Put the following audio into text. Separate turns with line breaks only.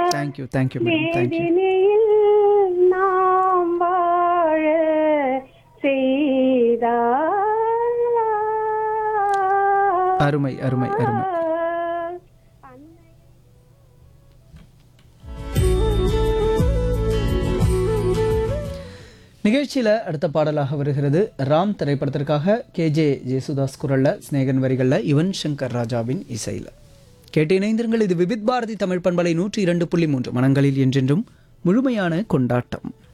thank you thank you madam thank you
வேதினியில் நாம் வாழ செய்தார்
அருமை அருமை அருமை நிகழ்ச்சியில் அடுத்த பாடலாக வருகிறது ராம் திரைப்படத்திற்காக கேஜே ஜேசுதாஸ் குரல்ல ஸ்நேகன் வரிகளில் யுவன் சங்கர் ராஜாவின் இசையில் கேட்டு இணைந்திருங்கள் இது விவித் பாரதி தமிழ் பண்பலை நூற்றி இரண்டு புள்ளி மூன்று மனங்களில் என்றென்றும் முழுமையான கொண்டாட்டம்